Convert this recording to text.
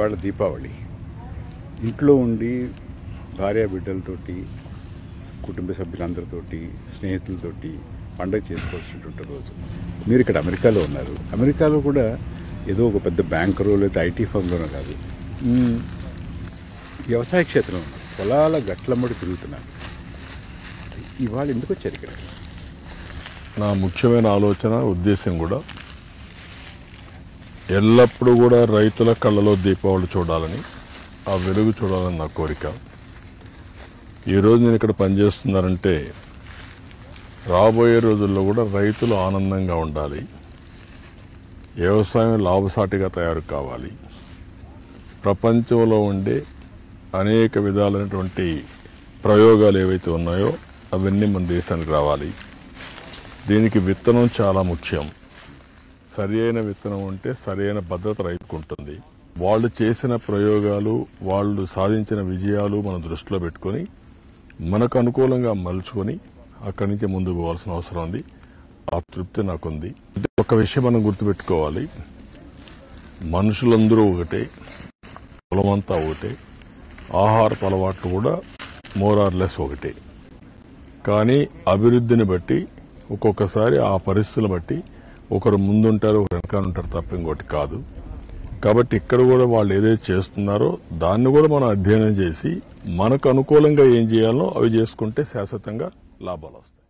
వాళ్ళ దీపావళి ఇంట్లో ఉండి భార్య బిడ్డలతోటి కుటుంబ సభ్యులందరితోటి స్నేహితులతోటి పండగ చేసుకోవాల్సినటువంటి రోజు మీరు ఇక్కడ అమెరికాలో ఉన్నారు అమెరికాలో కూడా ఏదో ఒక పెద్ద బ్యాంకరో లేదా ఐటీ ఫర్మ్లోనో కాదు మ్, వ్యవసాయ క్షేత్రంలో ఉన్నారు పొలాల గట్లమ్మడి తిరుగుతున్నారు ఇవాళ ఎందుకు వచ్చారు ఇక్కడ నా ముఖ్యమైన ఆలోచన ఉద్దేశం కూడా ఎల్లప్పుడూ కూడా రైతుల కళ్ళలో దీపావళి చూడాలని ఆ వెలుగు చూడాలని నా కోరిక ఈరోజు నేను ఇక్కడ పనిచేస్తున్నానంటే రాబోయే రోజుల్లో కూడా రైతులు ఆనందంగా ఉండాలి వ్యవసాయం లాభసాటిగా తయారు కావాలి ప్రపంచంలో ఉండే అనేక విధాలైనటువంటి ప్రయోగాలు ఏవైతే ఉన్నాయో అవన్నీ మన దేశానికి రావాలి దీనికి విత్తనం చాలా ముఖ్యం సరి అయిన విత్తనం ఉంటే సరైన భద్రత రైతుకుంటుంది వాళ్ళు చేసిన ప్రయోగాలు వాళ్ళు సాధించిన విజయాలు మనం దృష్టిలో పెట్టుకొని మనకు అనుకూలంగా మలుచుకొని అక్కడి నుంచి ముందుకు పోవాల్సిన అవసరం ఉంది ఆ తృప్తి నాకుంది అంటే ఒక విషయం మనం గుర్తుపెట్టుకోవాలి మనుషులందరూ ఒకటే కులమంతా ఒకటే ఆహారపు అలవాట్లు కూడా మోరార్లెస్ ఒకటే కానీ అభివృద్ధిని బట్టి ఒక్కొక్కసారి ఆ పరిస్థితులను బట్టి ఒకరు ముందుంటారు ఒకరు వెనకాల ఉంటారు తప్ప ఇంకోటి కాదు కాబట్టి ఇక్కడ కూడా వాళ్ళు ఏదైతే చేస్తున్నారో దాన్ని కూడా మనం అధ్యయనం చేసి మనకు అనుకూలంగా ఏం చేయాలో అవి చేసుకుంటే శాశ్వతంగా లాభాలు వస్తాయి